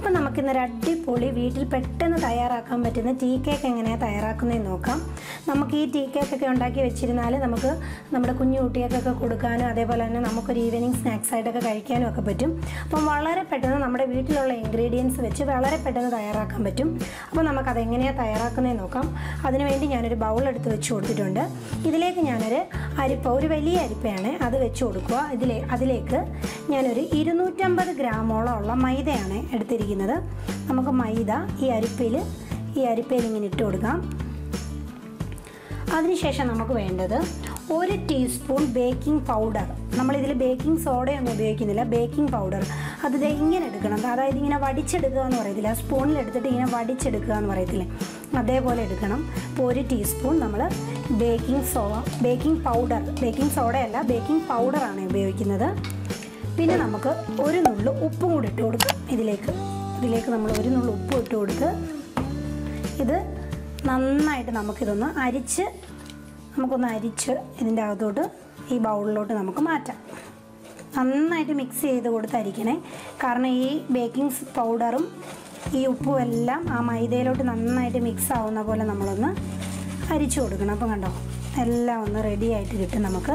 അപ്പം നമുക്കിന്നൊരു അടിപൊളി വീട്ടിൽ പെട്ടെന്ന് തയ്യാറാക്കാൻ പറ്റുന്ന ടീ കേക്ക് എങ്ങനെയാണ് തയ്യാറാക്കുന്നതെന്ന് നോക്കാം നമുക്ക് ഈ ടീ കേക്കൊക്കെ ഉണ്ടാക്കി വെച്ചിരുന്നാൽ നമുക്ക് നമ്മുടെ കുഞ്ഞു കുട്ടികൾക്കൊക്കെ കൊടുക്കാനും അതേപോലെ തന്നെ നമുക്കൊരു ഈവനിങ് സ്നാക്സ് ആയിട്ടൊക്കെ കഴിക്കാനും ഒക്കെ പറ്റും അപ്പം വളരെ പെട്ടെന്ന് നമ്മുടെ വീട്ടിലുള്ള ഇൻഗ്രീഡിയൻസ് വെച്ച് വളരെ പെട്ടെന്ന് തയ്യാറാക്കാൻ പറ്റും അപ്പോൾ നമുക്കത് എങ്ങനെയാണ് തയ്യാറാക്കുന്നതെന്ന് നോക്കാം അതിനുവേണ്ടി ഞാനൊരു ബൗൾ എടുത്ത് വെച്ച് കൊടുത്തിട്ടുണ്ട് ഇതിലേക്ക് ഞാനൊരു അരിപ്പ ഒരു വലിയ അരിപ്പയാണ് അത് വെച്ച് കൊടുക്കുക ഇതിലെ അതിലേക്ക് ഞാനൊരു ഇരുന്നൂറ്റമ്പത് ഗ്രാമോളം ഉള്ള മൈദയാണ് എടുത്തിരിക്കുന്നത് നമുക്ക് മൈദ ഈ അരിപ്പയിൽ ഈ അരിപ്പയിൽ ഇങ്ങനെ ഇട്ട് കൊടുക്കാം അതിനുശേഷം നമുക്ക് വേണ്ടത് ഒരു ടീസ്പൂൺ ബേക്കിംഗ് പൗഡർ നമ്മളിതിൽ ബേക്കിംഗ് സോഡയൊന്നും ഉപയോഗിക്കുന്നില്ല ബേക്കിംഗ് പൗഡർ അത് ദേ ഇങ്ങനെ എടുക്കണം അതായത് ഇങ്ങനെ വടിച്ചെടുക്കുക എന്ന് പറയത്തില്ല സ്പൂണിൽ എടുത്തിട്ട് ഇങ്ങനെ വടിച്ചെടുക്കുക എന്ന് പറയത്തില്ലേ അതേപോലെ എടുക്കണം ഇപ്പോൾ ഒരു ടീസ്പൂൺ നമ്മൾ baking so baking powder baking സോഡയല്ല ബേക്കിംഗ് പൗഡറാണ് ഉപയോഗിക്കുന്നത് പിന്നെ നമുക്ക് ഒരു നുള്ളു ഉപ്പും കൂടി ഇട്ട് കൊടുക്കാം ഇതിലേക്ക് ഇതിലേക്ക് നമ്മൾ ഒരു നുള്ളു ഉപ്പ് ഇട്ട് കൊടുത്ത് ഇത് നന്നായിട്ട് നമുക്കിതൊന്ന് അരിച്ച് നമുക്കൊന്ന് അരിച്ച് ഇതിൻ്റെ അകത്തോട്ട് ഈ ബൗളിലോട്ട് നമുക്ക് മാറ്റാം നന്നായിട്ട് മിക്സ് ചെയ്ത് കൊടുത്ത് അരിക്കണേ കാരണം ഈ ബേക്കിംഗ് പൗഡറും ഈ ഉപ്പും എല്ലാം ആ മൈദയിലോട്ട് നന്നായിട്ട് മിക്സ് ആവുന്ന പോലെ നമ്മളൊന്ന് അരിച്ചു കൊടുക്കണം അപ്പം കണ്ടോ എല്ലാം ഒന്ന് റെഡി ആയിട്ട് കിട്ടും നമുക്ക്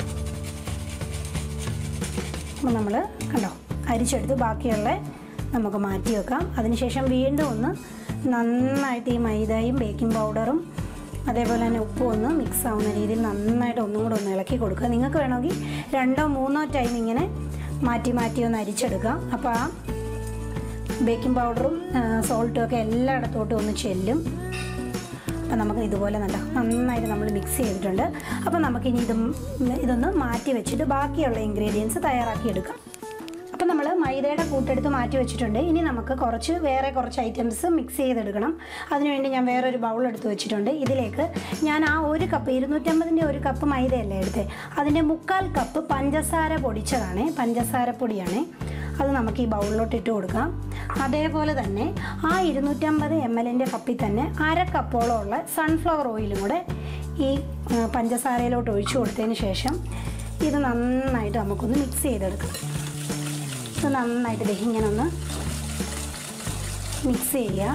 അപ്പോൾ നമ്മൾ കണ്ടോ അരിച്ചെടുത്ത് ബാക്കിയുള്ള നമുക്ക് മാറ്റി വെക്കാം അതിനുശേഷം വീണ്ടും ഒന്ന് നന്നായിട്ട് ഈ മൈദയും ബേക്കിംഗ് പൗഡറും അതേപോലെ തന്നെ ഉപ്പും ഒന്ന് മിക്സ് ആവുന്ന രീതിയിൽ നന്നായിട്ട് ഒന്നും കൂടെ ഒന്ന് ഇളക്കി കൊടുക്കുക നിങ്ങൾക്ക് വേണമെങ്കിൽ രണ്ടോ മൂന്നോ ടൈം ഇങ്ങനെ മാറ്റി മാറ്റി ഒന്ന് അരിച്ചെടുക്കാം അപ്പോൾ ആ ബേക്കിംഗ് പൗഡറും സോൾട്ടും ഒക്കെ എല്ലായിടത്തോട്ടും ഒന്ന് ചെല്ലും അപ്പം നമുക്ക് ഇതുപോലെ നല്ല നന്നായിട്ട് നമ്മൾ മിക്സ് ചെയ്തിട്ടുണ്ട് അപ്പം നമുക്കിനി ഇതും ഇതൊന്ന് മാറ്റി വെച്ചിട്ട് ബാക്കിയുള്ള ഇൻഗ്രീഡിയൻസ് തയ്യാറാക്കി എടുക്കാം അപ്പം നമ്മൾ മൈദയുടെ കൂട്ടെടുത്ത് മാറ്റി വെച്ചിട്ടുണ്ട് ഇനി നമുക്ക് കുറച്ച് വേറെ കുറച്ച് ഐറ്റംസ് മിക്സ് ചെയ്തെടുക്കണം അതിനുവേണ്ടി ഞാൻ വേറെ ഒരു ബൗൾ എടുത്ത് വെച്ചിട്ടുണ്ട് ഇതിലേക്ക് ഞാൻ ആ ഒരു കപ്പ് ഇരുന്നൂറ്റമ്പതിൻ്റെ ഒരു കപ്പ് മൈദയല്ലേ എടുത്തത് അതിൻ്റെ മുക്കാൽ കപ്പ് പഞ്ചസാര പൊടിച്ചതാണ് പഞ്ചസാര പൊടിയാണ് അത് നമുക്ക് ഈ ബൗളിലോട്ട് ഇട്ട് കൊടുക്കാം അതേപോലെ തന്നെ ആ ഇരുന്നൂറ്റമ്പത് എം എല്ലിൻ്റെ കപ്പിൽ തന്നെ അര കപ്പോളം ഉള്ള സൺഫ്ലവർ ഓയിലും കൂടെ ഈ ആ, പഞ്ചസാരയിലോട്ട് ഒഴിച്ചു കൊടുത്തതിന് ശേഷം ഇത് നന്നായിട്ട് നമുക്കൊന്ന് മിക്സ് ചെയ്തെടുക്കാം ഇത് നന്നായിട്ട് ദേ ഇങ്ങനെ ഒന്ന് മിക്സ് ചെയ്യുക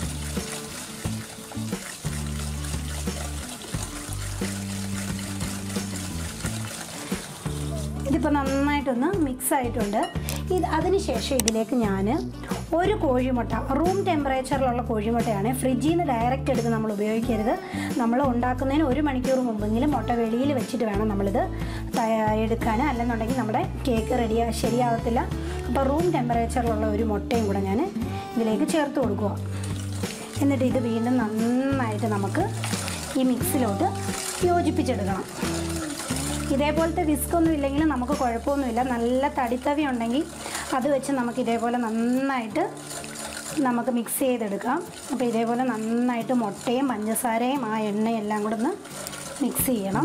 ഇതിപ്പോൾ നന്നായിട്ടൊന്ന് മിക്സ് ആയിട്ടുണ്ട് ഇത് അതിനുശേഷം ഇതിലേക്ക് ഞാൻ ഒരു കോഴിമുട്ട റൂം ടെമ്പറേച്ചറിലുള്ള കോഴിമുട്ടയാണ് ഫ്രിഡ്ജിൽ നിന്ന് ഡയറക്റ്റ് എടുത്ത് നമ്മൾ ഉപയോഗിക്കരുത് നമ്മൾ ഉണ്ടാക്കുന്നതിന് ഒരു മണിക്കൂർ മുമ്പെങ്കിലും മുട്ട വെളിയിൽ വെച്ചിട്ട് വേണം നമ്മളിത് തയ്യാ- എടുക്കാൻ അല്ലെന്നുണ്ടെങ്കിൽ നമ്മുടെ കേക്ക് റെഡിയാ ശരിയാവത്തില്ല അപ്പോൾ റൂം ടെമ്പറേച്ചറിലുള്ള ഒരു മുട്ടയും കൂടെ ഞാൻ ഇതിലേക്ക് ചേർത്ത് കൊടുക്കുക എന്നിട്ട് ഇത് വീണ്ടും നന്നായിട്ട് നമുക്ക് ഈ മിക്സിലോട്ട് യോജിപ്പിച്ചെടുക്കണം ഇതേപോലത്തെ വിസ്ക് ഒന്നും ഇല്ലെങ്കിലും നമുക്ക് കുഴപ്പമൊന്നുമില്ല നല്ല തടിത്തവി ഉണ്ടെങ്കിൽ അത് വെച്ച് നമുക്ക് ഇതേപോലെ നന്നായിട്ട് നമുക്ക് മിക്സ് ചെയ്തെടുക്കാം അപ്പോൾ ഇതേപോലെ നന്നായിട്ട് മുട്ടയും പഞ്ചസാരയും ആ എണ്ണയും എല്ലാം കൂടെ ഒന്ന് മിക്സ് ചെയ്യണം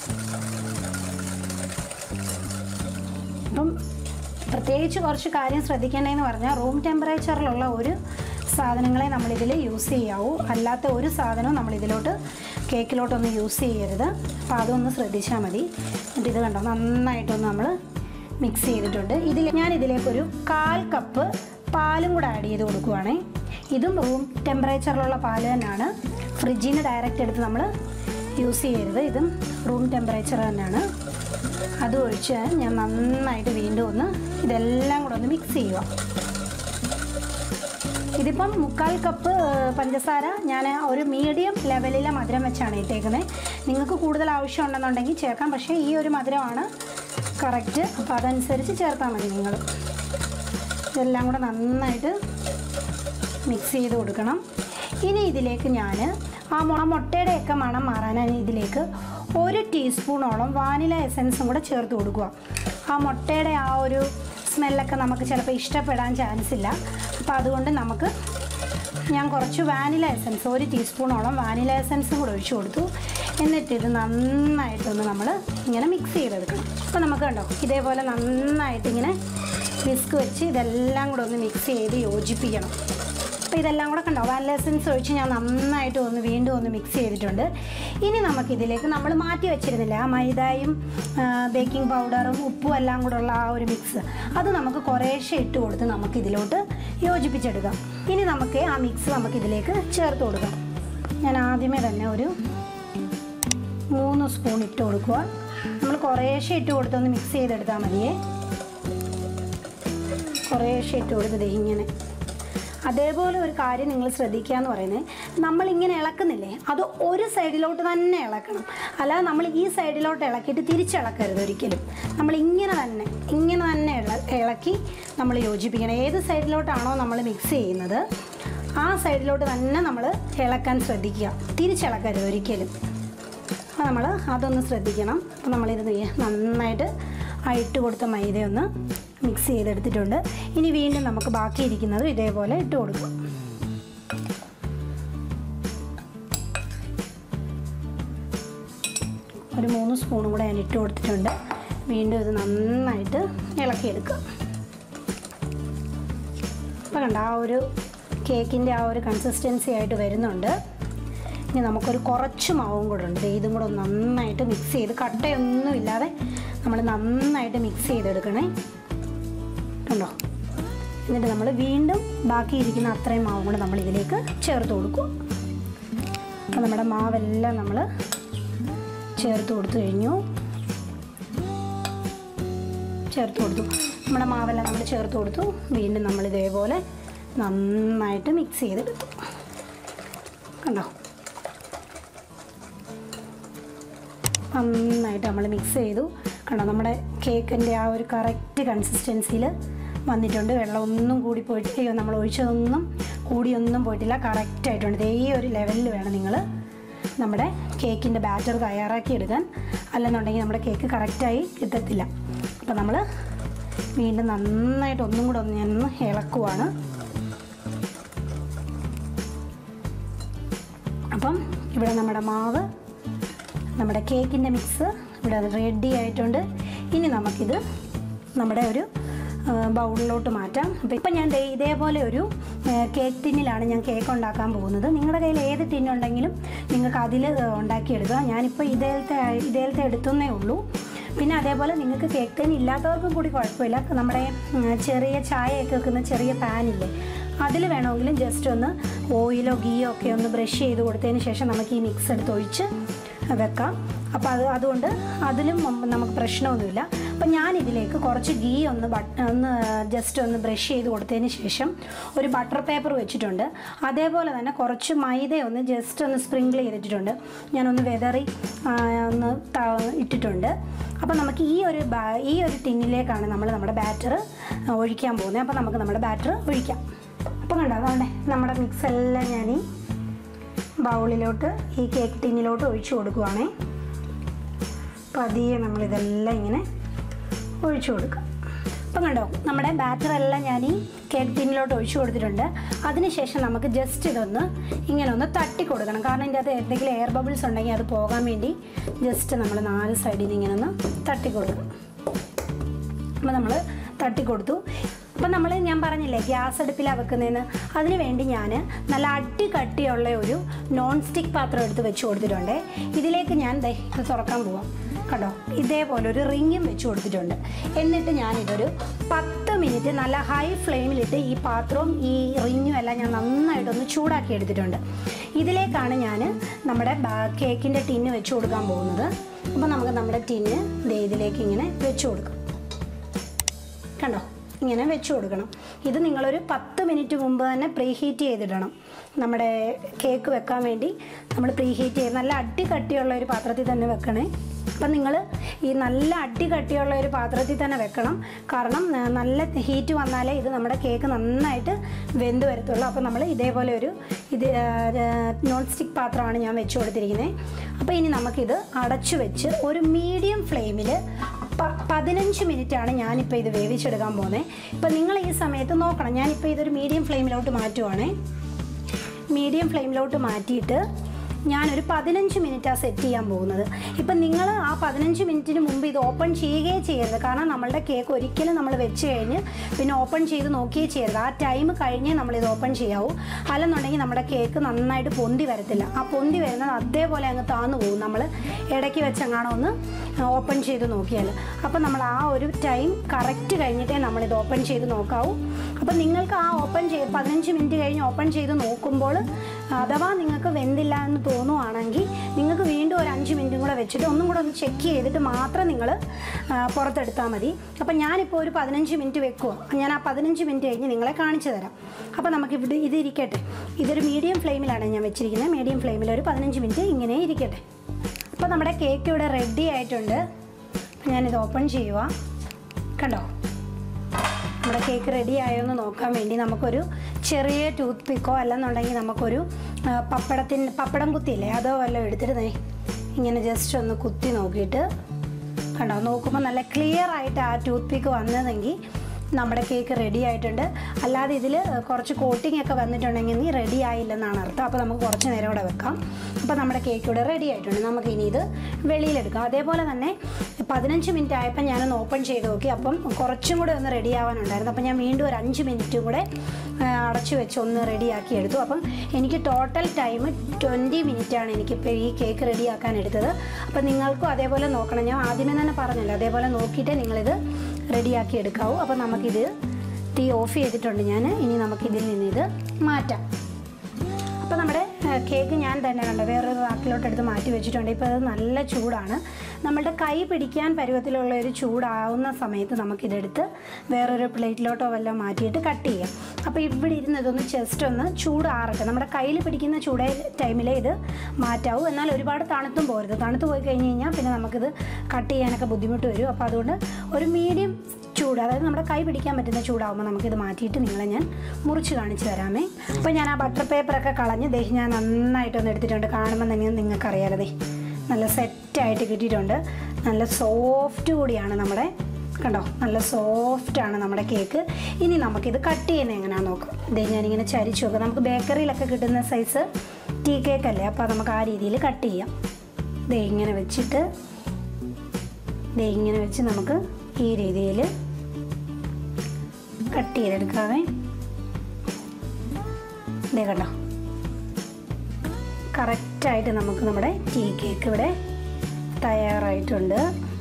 അപ്പം പ്രത്യേകിച്ച് കുറച്ച് കാര്യം ശ്രദ്ധിക്കേണ്ടതെന്ന് പറഞ്ഞാൽ റൂം ടെമ്പറേച്ചറിലുള്ള ഒരു സാധനങ്ങളെ നമ്മളിതിൽ യൂസ് ചെയ്യാവൂ അല്ലാത്ത ഒരു സാധനവും നമ്മളിതിലോട്ട് കേക്കിലോട്ടൊന്ന് യൂസ് ചെയ്യരുത് അപ്പോൾ അതൊന്ന് ശ്രദ്ധിച്ചാൽ മതി എന്നിട്ട് ഇത് കണ്ടോ നന്നായിട്ടൊന്ന് നമ്മൾ മിക്സ് ചെയ്തിട്ടുണ്ട് ഇതിൽ ഞാൻ ഇതിലേക്കൊരു കാൽ കപ്പ് പാലും കൂടെ ആഡ് ചെയ്ത് കൊടുക്കുവാണേ ഇതും റൂം ടെമ്പറേച്ചറിലുള്ള പാല് തന്നെയാണ് ഫ്രിഡ്ജിൽ നിന്ന് ഡയറക്റ്റ് എടുത്ത് നമ്മൾ യൂസ് ചെയ്യരുത് ഇതും റൂം ടെമ്പറേച്ചർ തന്നെയാണ് അത് ഒഴിച്ച് ഞാൻ നന്നായിട്ട് വീണ്ടും ഒന്ന് ഇതെല്ലാം കൂടെ ഒന്ന് മിക്സ് ചെയ്യുക ഇതിപ്പം മുക്കാൽ കപ്പ് ഏഹ്, പഞ്ചസാര ഞാൻ ഒരു മീഡിയം ലെവലിലെ മധുരം വെച്ചാണ് ഇട്ടേക്കുന്നത് നിങ്ങൾക്ക് കൂടുതൽ ആവശ്യമുണ്ടെന്നുണ്ടെങ്കിൽ ചേർക്കാം പക്ഷേ ഈ ഒരു മധുരമാണ് കറക്റ്റ് അപ്പോൾ അതനുസരിച്ച് ചേർത്താൽ മതി നിങ്ങൾ ഇതെല്ലാം കൂടെ നന്നായിട്ട് മിക്സ് ചെയ്ത് കൊടുക്കണം ഇനി ഇതിലേക്ക് ഞാൻ ആ മു- ആ മുട്ടയുടെയൊക്കെ മണം മാറാനാണ് ഇതിലേക്ക് ഒരു ടീസ്പൂണോളം വാനില എസൻസും കൂടെ ചേർത്ത് കൊടുക്കുക ആ മുട്ടയുടെ ആ ഒരു സ്മെല്ലൊക്കെ നമുക്ക് ചിലപ്പോൾ ഇഷ്ടപ്പെടാൻ ചാൻസ് ഇല്ല അപ്പോൾ അതുകൊണ്ട് നമുക്ക് ഞാൻ കുറച്ച് വാനില എസൻസ് ഒരു ടീസ്പൂണോളം വാനില എസൻസും കൂടെ ഒഴിച്ചു കൊടുത്തു എന്നിട്ട് ഇത് നന്നായിട്ടൊന്ന് നമ്മൾ ഇങ്ങനെ മിക്സ് ചെയ്തെടുക്കണം അപ്പോൾ നമുക്ക് കണ്ടോ ഇതേപോലെ നന്നായിട്ട് ഇങ്ങനെ വിസ്ക് വെച്ച് ഇതെല്ലാം കൂടെ ഒന്ന് മിക്സ് ചെയ്ത് യോജിപ്പിക്കണം അപ്പോൾ ഇതെല്ലാം കൂടെ കണ്ടോ വാനില എസൻസ് ഒഴിച്ച് ഞാൻ നന്നായിട്ട് ഒന്ന് വീണ്ടും ഒന്ന് മിക്സ് ചെയ്തിട്ടുണ്ട് ഇനി നമുക്കിതിലേക്ക് നമ്മൾ മാറ്റി വെച്ചിരുന്നില്ല ആ മൈദയും ബേക്കിംഗ് പൗഡറും ഉപ്പും എല്ലാം കൂടെ ഉള്ള ആ ഒരു മിക്സ് അത് നമുക്ക് കുറേശ്ശെ ഇട്ട് കൊടുത്ത് നമുക്ക് ഇതിലോട്ട് യോജിപ്പിച്ചെടുക്കാം ഇനി നമുക്ക് ആ മിക്സ് നമുക്ക് ഇതിലേക്ക് ചേർത്ത് കൊടുക്കാം ഞാൻ ആദ്യമേ തന്നെ ഒരു മൂന്ന് സ്പൂൺ ഇട്ട് കൊടുക്കുക നമ്മൾ കുറേശ്ശെ ഇട്ട് കൊടുത്തൊന്ന് മിക്സ് ചെയ്തെടുത്താൽ മതിയേ കുറേശ്ശെ ഇട്ട് കൊടുത്തത് ഇങ്ങനെ അതേപോലെ ഒരു കാര്യം നിങ്ങൾ ശ്രദ്ധിക്കുക എന്ന് പറയുന്നത് നമ്മളിങ്ങനെ ഇളക്കുന്നില്ലേ അത് ഒരു സൈഡിലോട്ട് തന്നെ ഇളക്കണം അല്ലാതെ നമ്മൾ ഈ സൈഡിലോട്ട് ഇളക്കിയിട്ട് തിരിച്ചിളക്കരുത് ഒരിക്കലും നമ്മൾ ഇങ്ങനെ തന്നെ ഇങ്ങനെ തന്നെ ഇള ഇളക്കി നമ്മൾ യോജിപ്പിക്കണം ഏത് സൈഡിലോട്ടാണോ നമ്മൾ മിക്സ് ചെയ്യുന്നത് ആ സൈഡിലോട്ട് തന്നെ നമ്മൾ ഇളക്കാൻ ശ്രദ്ധിക്കുക തിരിച്ചിളക്കരുത് ഒരിക്കലും അപ്പോൾ നമ്മൾ അതൊന്ന് ശ്രദ്ധിക്കണം അപ്പോൾ നമ്മളിത് ദേ നന്നായിട്ട് ആ ഇട്ട് കൊടുത്ത മൈദയൊന്ന് മിക്സ് ചെയ്തെടുത്തിട്ടുണ്ട് ഇനി വീണ്ടും നമുക്ക് ബാക്കിയിരിക്കുന്നതും ഇതേപോലെ ഇട്ട് കൊടുക്കും ഒരു മൂന്ന് സ്പൂണും കൂടെ ഞാൻ ഇട്ട് കൊടുത്തിട്ടുണ്ട് വീണ്ടും ഇത് നന്നായിട്ട് ഇളക്കിയെടുക്കുക അപ്പോൾ കണ്ട ആ ഒരു കേക്കിൻ്റെ ആ ഒരു കൺസിസ്റ്റൻസി ആയിട്ട് വരുന്നുണ്ട് ഇനി നമുക്കൊരു കുറച്ച് മാവും കൂടെ ഉണ്ട് ദേ ഇതും കൂടെ ഒന്ന് നന്നായിട്ട് മിക്സ് ചെയ്ത് കട്ടയൊന്നും ഇല്ലാതെ നമ്മൾ നന്നായിട്ട് മിക്സ് ചെയ്തെടുക്കണേ കണ്ടോ എന്നിട്ട് നമ്മൾ വീണ്ടും ബാക്കിയിരിക്കുന്ന അത്രയും മാവും കൂടെ നമ്മൾ ഇതിലേക്ക് ചേർത്ത് കൊടുക്കും അപ്പോൾ നമ്മുടെ മാവെല്ലാം നമ്മൾ ചേർത്ത് കൊടുത്തു കഴിഞ്ഞു ചേർത്ത് കൊടുത്തു നമ്മുടെ മാവെല്ലാം നമ്മൾ ചേർത്ത് കൊടുത്തു വീണ്ടും നമ്മൾ ഇതേപോലെ നന്നായിട്ട് മിക്സ് ചെയ്തെടുത്തു കണ്ടോ നന്നായിട്ട് നമ്മൾ മിക്സ് ചെയ്തു കണ്ടോ നമ്മുടെ കേക്കിൻ്റെ ആ ഒരു കറക്റ്റ് കൺസിസ്റ്റൻസിയിൽ വന്നിട്ടുണ്ട് വെള്ളം ഒന്നും കൂടി പോയിട്ട് അയ്യോ നമ്മൾ ഒഴിച്ചതൊന്നും കൂടിയൊന്നും പോയിട്ടില്ല കറക്റ്റ് ആയിട്ടുണ്ട് ദേ ഈ ഒരു ലെവലിൽ വേണം നിങ്ങൾ നമ്മുടെ കേക്കിൻ്റെ ബാറ്റർ തയ്യാറാക്കി എടുക്കാൻ അല്ലെന്നുണ്ടെങ്കിൽ നമ്മുടെ കേക്ക് കറക്റ്റായി കിട്ടത്തില്ല അപ്പോൾ നമ്മൾ വീണ്ടും നന്നായിട്ട് ഒന്നും കൂടെ ഒന്ന് ഞാൻ ഇളക്കുവാണ് അപ്പം ഇവിടെ നമ്മുടെ മാവ് നമ്മുടെ കേക്കിൻ്റെ മിക്സ് ഇവിടെ റെഡി ആയിട്ടുണ്ട് ഇനി നമുക്കിത് നമ്മുടെ ഒരു ആ, ബൗളിലോട്ട് മാറ്റാം അപ്പോൾ ഇപ്പം ഞാൻ ദേ ഇതേപോലെ ഒരു ആ, കേക്ക് ടിന്നിലാണ് ഞാൻ കേക്ക് ഉണ്ടാക്കാൻ പോകുന്നത് നിങ്ങളുടെ കയ്യിൽ ഏത് ടിന്നുണ്ടെങ്കിലും നിങ്ങൾക്ക് അതിൽ ഉണ്ടാക്കിയെടുക്കുക ഞാനിപ്പോൾ ഇതേലത്തെ ഇതേലത്തെ എടുത്തുന്നേ ഉള്ളൂ പിന്നെ അതേപോലെ നിങ്ങൾക്ക് കേക്ക് ടിൻ ഇല്ലാത്തവർക്കും കൂടി കുഴപ്പമില്ല നമ്മുടെ ഉം, ചെറിയ ചായയൊക്കെ വെക്കുന്ന ചെറിയ പാനില്ലേ അതിൽ വേണമെങ്കിലും ജസ്റ്റ് ഒന്ന് ഓയിലോ ഗീയോ ഒക്കെ ഒന്ന് ബ്രഷ് ചെയ്ത് കൊടുത്തതിന് ശേഷം നമുക്ക് ഈ മിക്സ് എടുത്ത് ഒഴിച്ച് വെക്കാം അപ്പോൾ അത് അതുകൊണ്ട് അതിലും മുമ്പ് നമുക്ക് പ്രശ്നമൊന്നുമില്ല അപ്പം ഞാൻ ഇതിലേക്ക് കുറച്ച് ഗീ ഒന്ന് ബട്ട് ഒന്ന് ജസ്റ്റ് ഒന്ന് ബ്രഷ് ചെയ്ത് കൊടുത്തതിന് ശേഷം ഒരു ബട്ടർ പേപ്പർ വെച്ചിട്ടുണ്ട് അതേപോലെ തന്നെ കുറച്ച് മൈദ ഒന്ന് ജസ്റ്റ് ഒന്ന് സ്പ്രിങ്കിൾ ചെയ്തിട്ടുണ്ട് ഞാനൊന്ന് വെതറി ആ, ഒന്ന് ത- ഇട്ടിട്ടുണ്ട് അപ്പോൾ നമുക്ക് ഈ ഒരു ബാ- ഈ ഒരു ടിന്നിലേക്കാണ് നമ്മൾ നമ്മുടെ ബാറ്റർ ഒഴിക്കാൻ പോകുന്നത് അപ്പോൾ നമുക്ക് നമ്മുടെ ബാറ്റർ ഒഴിക്കാം അപ്പം കണ്ടോ അതുകൊണ്ട് നമ്മുടെ മിക്സ് എല്ലാം ഞാൻ ഈ ബൗളിലോട്ട് ഈ കേക്ക് ടിന്നിലോട്ട് ഒഴിച്ചു കൊടുക്കുവാണേ പതിയെ നമ്മളിതെല്ലാം ഇങ്ങനെ ഒഴിച്ചു കൊടുക്കാം അപ്പം കണ്ടോ നമ്മുടെ ബാറ്റർ എല്ലാം ഞാൻ ഈ കേക്ക് ടിന്നിലോട്ട് ഒഴിച്ചു കൊടുത്തിട്ടുണ്ട് അതിനുശേഷം നമുക്ക് ജസ്റ്റ് ഇതൊന്ന് ഇങ്ങനെ ഒന്ന് തട്ടി കൊടുക്കണം കാരണം ഇതിൻ്റെ അകത്ത് എന്തെങ്കിലും എയർ ബബിൾസ് ഉണ്ടെങ്കിൽ അത് പോകാൻ വേണ്ടി ജസ്റ്റ് നമ്മൾ നാല് സൈഡിൽ നിന്ന് ഇങ്ങനെ ഒന്ന് തട്ടി കൊടുക്കണം അപ്പോൾ നമ്മൾ തട്ടിക്കൊടുത്തു അപ്പം നമ്മൾ ഞാൻ പറഞ്ഞില്ലേ ഗ്യാസ് അടുപ്പിലാണ് വെക്കുന്നതെന്ന് അതിന് വേണ്ടി ഞാൻ നല്ല അടി കട്ടിയുള്ള ഒരു നോൺ സ്റ്റിക്ക് പാത്രം എടുത്ത് വെച്ച് കൊടുത്തിട്ടുണ്ട് ഇതിലേക്ക് ഞാൻ ദേ ഇത് തുറക്കാൻ പോവാം കണ്ടോ ഇതേപോലെ ഒരു റിങ്ങും വെച്ച് കൊടുത്തിട്ടുണ്ട് എന്നിട്ട് ഞാനിതൊരു പത്ത് മിനിറ്റ് നല്ല ഹൈ ഫ്ലെയിമിലിട്ട് ഈ പാത്രവും ഈ റിങ്ങും എല്ലാം ഞാൻ നന്നായിട്ടൊന്ന് ചൂടാക്കി എടുത്തിട്ടുണ്ട് ഇതിലേക്കാണ് ഞാൻ നമ്മുടെ കേക്കിൻ്റെ ടിന്ന് വെച്ച് കൊടുക്കാൻ പോകുന്നത് അപ്പോൾ നമുക്ക് നമ്മുടെ ടിന്ന് ദേ ഇതിലേക്ക് ഇങ്ങനെ വെച്ച് കൊടുക്കാം കണ്ടോ ഇങ്ങനെ വെച്ച് കൊടുക്കണം ഇത് നിങ്ങളൊരു പത്ത് മിനിറ്റ് മുമ്പ് തന്നെ പ്രീ ഹീറ്റ് ചെയ്തിടണം നമ്മുടെ കേക്ക് വെക്കാൻ വേണ്ടി നമ്മൾ പ്രീ ഹീറ്റ് ചെയ്ത് നല്ല അടി കട്ടിയുള്ള ഒരു പാത്രത്തിൽ തന്നെ വെക്കണേ അപ്പം നിങ്ങൾ ഈ നല്ല അടി കട്ടിയുള്ള ഒരു പാത്രത്തിൽ തന്നെ വെക്കണം കാരണം ആ, നല്ല ഹീറ്റ് വന്നാലേ ഇത് നമ്മുടെ കേക്ക് നന്നായിട്ട് വെന്ത് വരത്തുള്ളൂ അപ്പോൾ നമ്മൾ ഇതേപോലെ ഒരു ഇത് നോൺ സ്റ്റിക്ക് പാത്രമാണ് ഞാൻ വെച്ച് കൊടുത്തിരിക്കുന്നത് അപ്പോൾ ഇനി നമുക്കിത് അടച്ചു വെച്ച് ഒരു മീഡിയം ഫ്ലെയിമിൽ പ- പതിനഞ്ച് മിനിറ്റ് ആണ് ഞാനിപ്പോൾ ഇത് വേവിച്ചെടുക്കാൻ പോകുന്നത് ഇപ്പം നിങ്ങൾ ഈ സമയത്ത് നോക്കണം ഞാനിപ്പോൾ ഇതൊരു മീഡിയം ഫ്ലെയിമിലോട്ട് മാറ്റുവാണേ മീഡിയം ഫ്ലെയിമിലോട്ട് മാറ്റിയിട്ട് ഞാനൊരു പതിനഞ്ച് മിനിറ്റാണ് സെറ്റ് ചെയ്യാൻ പോകുന്നത് ഇപ്പം നിങ്ങൾ ആ പതിനഞ്ച് മിനിറ്റിന് മുമ്പ് ഇത് ഓപ്പൺ ചെയ്യുകയേ ചെയ്യരുത് കാരണം നമ്മളുടെ കേക്ക് ഒരിക്കലും നമ്മൾ വെച്ച് കഴിഞ്ഞ് പിന്നെ ഓപ്പൺ ചെയ്ത് നോക്കിയേ ചെയ്യരുത് ആ ടൈം കഴിഞ്ഞേ നമ്മളിത് ഓപ്പൺ ചെയ്യാവൂ അല്ലെന്നുണ്ടെങ്കിൽ നമ്മുടെ കേക്ക് നന്നായിട്ട് പൊന്തി വരത്തില്ല ആ പൊന്തി വരുന്നത് അതേപോലെ അങ്ങ് താന്നു പോകും നമ്മൾ ഇടയ്ക്ക് വെച്ചെങ്ങാണോ ഒന്ന് ഓപ്പൺ ചെയ്ത് നോക്കിയാൽ അപ്പം നമ്മൾ ആ ഒരു ടൈം കറക്റ്റ് കഴിഞ്ഞിട്ടേ നമ്മളിത് ഓപ്പൺ ചെയ്ത് നോക്കാവൂ അപ്പം നിങ്ങൾക്ക് ആ ഓപ്പൺ ചെയ്ത് പതിനഞ്ച് മിനിറ്റ് കഴിഞ്ഞ് ഓപ്പൺ ചെയ്ത് നോക്കുമ്പോൾ അഥവാ നിങ്ങൾക്ക് വെന്തില്ല എന്ന് തോന്നുവാണെങ്കിൽ നിങ്ങൾക്ക് വീണ്ടും ഒരു അഞ്ച് മിനിറ്റും കൂടെ വെച്ചിട്ട് ഒന്നും കൂടെ ഒന്ന് ചെക്ക് ചെയ്തിട്ട് മാത്രം നിങ്ങൾ പുറത്തെടുത്താൽ മതി അപ്പം ഞാനിപ്പോൾ ഒരു പതിനഞ്ച് മിനിറ്റ് വെക്കുക ഞാൻ ആ പതിനഞ്ച് മിനിറ്റ് കഴിഞ്ഞ് നിങ്ങളെ കാണിച്ചു തരാം അപ്പോൾ നമുക്ക് ഇവിടെ ഇത് ഇരിക്കട്ടെ ഇതൊരു മീഡിയം ഫ്ലെയിമിലാണ് ഞാൻ വെച്ചിരിക്കുന്നത് മീഡിയം ഫ്ലെയിമിൽ ഒരു പതിനഞ്ച് മിനിറ്റ് ഇങ്ങനെ ഇരിക്കട്ടെ അപ്പോൾ നമ്മുടെ കേക്ക് ഇവിടെ റെഡി ആയിട്ടുണ്ട് അപ്പോൾ ഞാനിത് ഓപ്പൺ ചെയ്യുക കണ്ടോ നമ്മുടെ കേക്ക് റെഡി ആയോ എന്ന് നോക്കാൻ വേണ്ടി നമുക്കൊരു ചെറിയ ടൂത്ത് പിക്കോ അല്ലെന്നുണ്ടെങ്കിൽ നമുക്കൊരു ആ, പപ്പടത്തിന് പപ്പടം കുത്തിയില്ലേ അതോ വല്ലതും എടുത്തിട്ട് ദേ ഇങ്ങനെ ജസ്റ്റ് ഒന്ന് കുത്തി നോക്കിയിട്ട് കണ്ടോ നോക്കുമ്പോൾ നല്ല ക്ലിയർ ആയിട്ട് ആ ടൂത്ത് പിക്ക് വന്നതെങ്കിൽ നമ്മുടെ കേക്ക് റെഡി ആയിട്ടുണ്ട് അല്ലാതെ ഇതിൽ കുറച്ച് കോട്ടിംഗ് ഒക്കെ വന്നിട്ടുണ്ടെങ്കിൽ നീ റെഡി ആയില്ലെന്നാണ് അർത്ഥം അപ്പോൾ നമുക്ക് കുറച്ച് നേരം കൂടെ വെക്കാം അപ്പോൾ നമ്മുടെ കേക്ക് ഇവിടെ റെഡി ആയിട്ടുണ്ട് നമുക്ക് ഇനി ഇത് വെളിയിലെടുക്കാം അതേപോലെ തന്നെ പതിനഞ്ച് മിനിറ്റ് ആയപ്പോൾ ഞാനൊന്ന് ഓപ്പൺ ചെയ്ത് നോക്കി അപ്പം കുറച്ചും കൂടെ ഒന്ന് റെഡി ആവാനുണ്ടായിരുന്നു അപ്പം ഞാൻ വീണ്ടും ഒരു അഞ്ച് മിനിറ്റും കൂടെ ആ, അടച്ചു വെച്ച് ഒന്ന് റെഡിയാക്കി എടുത്തു അപ്പം എനിക്ക് ടോട്ടൽ ടൈം ട്വൻറ്റി മിനിറ്റാണ് എനിക്കിപ്പോൾ ഈ കേക്ക് റെഡിയാക്കാൻ എടുത്തത് അപ്പം നിങ്ങൾക്കും അതേപോലെ നോക്കണം ഞാൻ ആദ്യമേ തന്നെ പറഞ്ഞല്ലോ അതേപോലെ നോക്കിയിട്ടേ നിങ്ങളിത് റെഡിയാക്കി എടുക്കാവൂ അപ്പം നമുക്കിത് തീ ഓഫ് ചെയ്തിട്ടുണ്ട് ഞാൻ ഇനി നമുക്കിതിൽ നിന്ന് ഇത് മാറ്റാം അപ്പോൾ നമ്മുടെ ആ, കേക്ക് ഞാൻ തന്നെ കണ്ടു വേറൊരു റാക്കിലോട്ട് എടുത്ത് മാറ്റി വെച്ചിട്ടുണ്ട് ഇപ്പോൾ അത് നല്ല ചൂടാണ് നമ്മളുടെ കൈ പിടിക്കാൻ പരുവത്തിലുള്ള ഒരു ചൂടാവുന്ന സമയത്ത് നമുക്കിതെടുത്ത് വേറൊരു പ്ലേറ്റിലോട്ടോ വല്ലതും മാറ്റിയിട്ട് കട്ട് ചെയ്യാം അപ്പോൾ ഇവിടെ ഇരുന്ന് ഇതൊന്ന് ജസ്റ്റ് ഒന്ന് ചൂടാറട്ടെ നമ്മുടെ കയ്യിൽ പിടിക്കുന്ന ചൂടേ ടൈമിലേ ഇത് മാറ്റാവൂ എന്നാൽ ഒരുപാട് തണുത്തും പോരുത് തണുത്ത് പോയി കഴിഞ്ഞ് കഴിഞ്ഞാൽ പിന്നെ നമുക്കിത് കട്ട് ചെയ്യാനൊക്കെ ബുദ്ധിമുട്ട് വരും അപ്പോൾ അതുകൊണ്ട് ഒരു മീഡിയം ചൂട് അതായത് നമ്മുടെ കൈ പിടിക്കാൻ പറ്റുന്ന ചൂടാകുമ്പോൾ നമുക്കിത് മാറ്റിയിട്ട് നിങ്ങളെ ഞാൻ മുറിച്ച് കാണിച്ചു തരാമേ അപ്പോൾ ഞാൻ ആ ബട്ടർ പേപ്പറൊക്കെ കളഞ്ഞ് ദേ ഞാൻ നന്നായിട്ടൊന്ന് എടുത്തിട്ടുണ്ട് കാണുമ്പോൾ തന്നെ നിങ്ങൾക്ക് അറിയാലോ ദേ നല്ല സെറ്റായിട്ട് കിട്ടിയിട്ടുണ്ട് നല്ല സോഫ്റ്റ് കൂടിയാണ് നമ്മുടെ കണ്ടോ നല്ല സോഫ്റ്റാണ് നമ്മുടെ കേക്ക് ഇനി നമുക്കിത് കട്ട് ചെയ്യുന്നത് എങ്ങനെയാണെന്ന് നോക്കാം ദേ ഞാനിങ്ങനെ ചരിച്ചു നോക്കാം നമുക്ക് ബേക്കറിയിലൊക്കെ കിട്ടുന്ന സൈസ് ടീ കേക്ക് അല്ലേ അപ്പോൾ നമുക്ക് ആ രീതിയിൽ കട്ട് ചെയ്യാം ദേ ഇങ്ങനെ വെച്ചിട്ട് ദേ ഇങ്ങനെ വെച്ച് നമുക്ക് ഈ രീതിയിൽ കട്ട് ചെയ്തെടുക്കാവേ ദേ കണ്ടോ കറക്റ്റായിട്ട് നമുക്ക് നമ്മുടെ ടീ കേക്ക് ഇവിടെ തയ്യാറായിട്ടുണ്ട്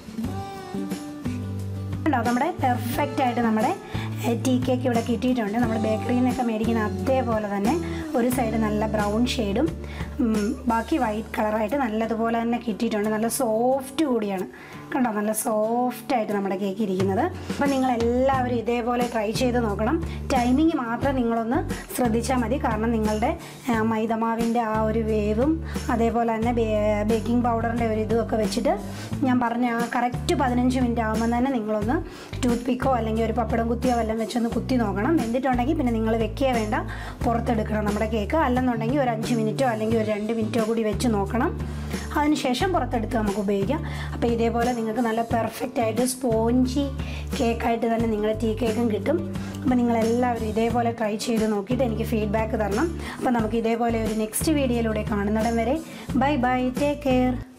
കണ്ടോ നമ്മുടെ പെർഫെക്റ്റ് ആയിട്ട് നമ്മുടെ ടീ കേക്ക് ഇവിടെ കിട്ടിയിട്ടുണ്ട് നമ്മൾ ബേക്കറിയിൽ നിന്നൊക്കെ മേടിക്കുന്ന അതേപോലെ തന്നെ ഒരു സൈഡ് നല്ല ബ്രൗൺ ഷെയ്ഡും ബാക്കി വൈറ്റ് കളറായിട്ട് നല്ലതുപോലെ തന്നെ കിട്ടിയിട്ടുണ്ട് നല്ല സോഫ്റ്റ് കൂടിയാണ് കണ്ടോ നല്ല സോഫ്റ്റ് ആയിട്ട് നമ്മുടെ കേക്ക് ഇരിക്കുന്നത് അപ്പോൾ നിങ്ങൾ എല്ലാവരും ഇതേപോലെ ട്രൈ ചെയ്ത് നോക്കണം ടൈമിങ് മാത്രം നിങ്ങളൊന്ന് ശ്രദ്ധിച്ചാൽ മതി കാരണം നിങ്ങളുടെ ആ, മൈദമാവിൻ്റെ ആ ഒരു വേവും അതേപോലെ തന്നെ ബേ- ബേക്കിംഗ് പൗഡറിൻ്റെ ഒരു ഇതുമൊക്കെ വെച്ചിട്ട് ഞാൻ പറഞ്ഞ ആ കറക്റ്റ് പതിനഞ്ച് മിനിറ്റ് ആകുമ്പോൾ തന്നെ നിങ്ങളൊന്ന് ടൂത്ത് പിക്കോ അല്ലെങ്കിൽ ഒരു പപ്പടം കുത്തിയോ വല്ലതും വെച്ചൊന്ന് കുത്തി നോക്കണം എന്നിട്ടുണ്ടെങ്കിൽ പിന്നെ നിങ്ങൾ വെക്കുക വേണ്ട പുറത്തെടുക്കണം നമ്മുടെ കേക്ക് അല്ലെന്നുണ്ടെങ്കിൽ ഒരു അഞ്ച് മിനിറ്റോ അല്ലെങ്കിൽ ഒരു രണ്ട് മിനിറ്റോ കൂടി വെച്ച് നോക്കണം അതിനുശേഷം പുറത്തെടുത്ത് നമുക്ക് ഉപയോഗിക്കാം അപ്പോൾ ഇതേപോലെ നിങ്ങൾക്ക് നല്ല പെർഫെക്റ്റ് ആയിട്ട് സ്പോഞ്ചി കേക്കായിട്ട് തന്നെ നിങ്ങളുടെ ടീ കേക്കും കിട്ടും അപ്പോൾ നിങ്ങളെല്ലാവരും ഇതേപോലെ ട്രൈ ചെയ്ത് നോക്കിയിട്ട് എനിക്ക് ഫീഡ്ബാക്ക് തരണം അപ്പോൾ നമുക്ക് ഇതേപോലെ ഒരു നെക്സ്റ്റ് വീഡിയോയിലൂടെ കാണുന്നിടം വരെ ബൈ ബൈ ടേക്ക് കെയർ